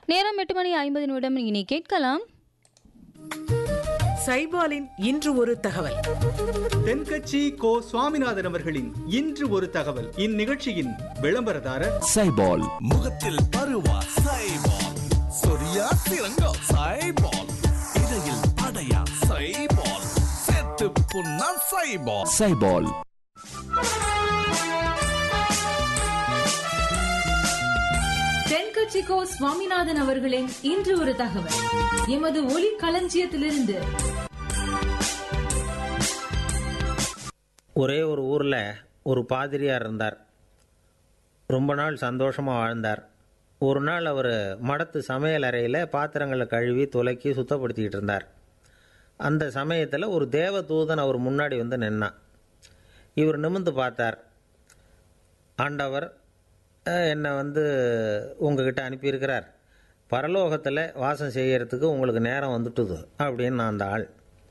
நேரம் எட்டு மணி ஐம்பது நிமிடம் இனி கேட்கலாம் சைபாலின் இன்று ஒரு தகவல் தென்கட்சி கோ சுவாமிநாதன் அவர்களின் இன்று ஒரு தகவல் இந்நிகழ்ச்சியின் விளம்பரதாரர் சைபால் முகத்தில் பருவா சைபால் சொரியா சிறங்கோ சைபால் இடையில் அடையா சைபால் செத்து புண்ணா சைபால் சைபால் தென்கட்சிக்கோ சுவாமிநாதன் அவர்களின் இன்று ஒரு தகவல் எமது ஒலி களஞ்சியத்திலிருந்து ஒரே ஒரு ஊரில் ஒரு பாதிரியார் இருந்தார் ரொம்ப நாள் சந்தோஷமாக வாழ்ந்தார் ஒரு நாள் அவர் மடத்து சமையல் அறையில் பாத்திரங்களை கழுவி துலக்கி சுத்தப்படுத்திக்கிட்டு இருந்தார் அந்த சமயத்தில் ஒரு தேவதூதன் அவர் முன்னாடி வந்து நின்னான் இவர் நிமிர்ந்து பார்த்தார் ஆண்டவர் அஹ், என்னை வந்து உங்ககிட்ட அனுப்பியிருக்கிறார் பரலோகத்தில் வாசம் செய்யறதுக்கு உங்களுக்கு நேரம் வந்துட்டுது அப்படின்னு நான் அந்த ஆள்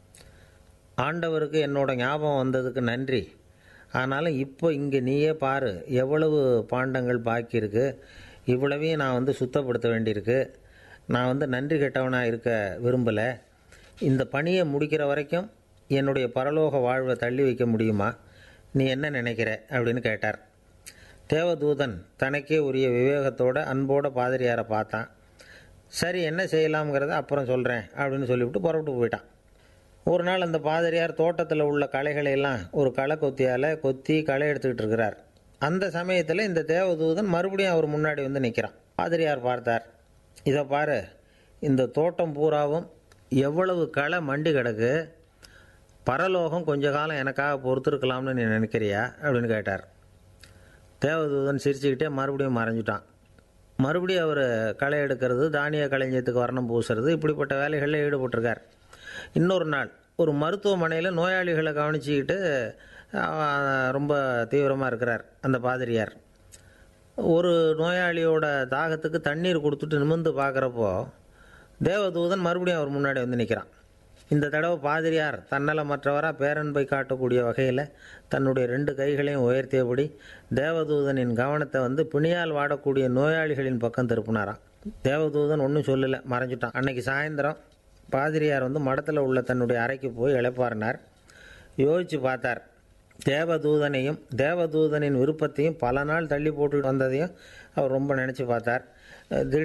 ஆண்டவருக்கு என்னோட ஞாபகம் வந்ததுக்கு நன்றி ஆனாலும் இப்போ இங்கே நீயே பாரு எவ்வளவு பாண்டங்கள் பாக்கி இருக்கு இவ்வளவையும் நான் வந்து சுத்தப்படுத்த வேண்டியிருக்கு நான் வந்து நன்றி கெட்டவனாக இருக்க விரும்பலை இந்த பணியை முடிக்கிற வரைக்கும் என்னுடைய பரலோக வாழ்வை தள்ளி வைக்க முடியுமா நீ என்ன நினைக்கிற அப்படின்னு கேட்டார் தேவதூதன் தனக்கே உரிய விவேகத்தோட அன்போட பாதிரியாரை பார்த்தான் சரி என்ன செய்யலாம்ங்கிறத அப்புறம் சொல்கிறேன் அப்படின்னு சொல்லிவிட்டு புறப்பட்டு போயிட்டான் ஒரு நாள் அந்த பாதிரியார் தோட்டத்தில் உள்ள களைகளை எல்லாம் ஒரு களை கொத்தியால் கொத்தி களை எடுத்துக்கிட்டு இருக்கிறார் அந்த சமயத்தில் இந்த தேவதூதன் மறுபடியும் அவர் முன்னாடி வந்து நிற்கிறான் பாதிரியார் பார்த்தார் இதை பாரு இந்த தோட்டம் பூராவும் எவ்வளவு களை மண்டி கிடக்கு பரலோகம் கொஞ்ச காலம் எனக்காக பொறுத்திருக்கலாம்னு நீ நினைக்கிறியா அப்படின்னு கேட்டார் தேவதூதன் சிரிச்சுக்கிட்டே மறுபடியும் மறைஞ்சிட்டான் மறுபடியும் அவர் களை எடுக்கிறது தானிய களஞ்சியத்துக்கு வர்ணம் பூசுறது இப்படிப்பட்ட வேலைகளில் ஈடுபட்டிருக்கார் இன்னொரு நாள் ஒரு மருத்துவமனையில் நோயாளிகளை கவனிச்சுக்கிட்டு அவன் ரொம்ப தீவிரமாக இருக்கிறார் அந்த பாதிரியார் ஒரு நோயாளியோட தாகத்துக்கு தண்ணீர் கொடுத்துட்டு நிமிர்ந்து பார்க்குறப்போ தேவதூதன் மறுபடியும் அவர் முன்னாடி வந்து நிற்கிறான் இந்த தடவை பாதிரியார் தன்னலமற்றவராக பேரன்பை காட்டக்கூடிய வகையில் தன்னுடைய ரெண்டு கைகளையும் உயர்த்தியபடி தேவதூதனின் கவனத்தை வந்து பிணியால் வாடக்கூடிய நோயாளிகளின் பக்கம் திருப்பினாராம் தேவதூதன் ஒன்றும் சொல்லலை மறைஞ்சிட்டான் அன்னைக்கு சாயந்தரம் பாதிரியார் வந்து மடத்தில் உள்ள தன்னுடைய அறைக்கு போய் இளைப்பாறினார் யோசித்து பார்த்தார் தேவதூதனையும் தேவதூதனின் விருப்பத்தையும் பல நாள் தள்ளி போட்டு வந்ததையும் அவர் ரொம்ப நினச்சி பார்த்தார் திடீர்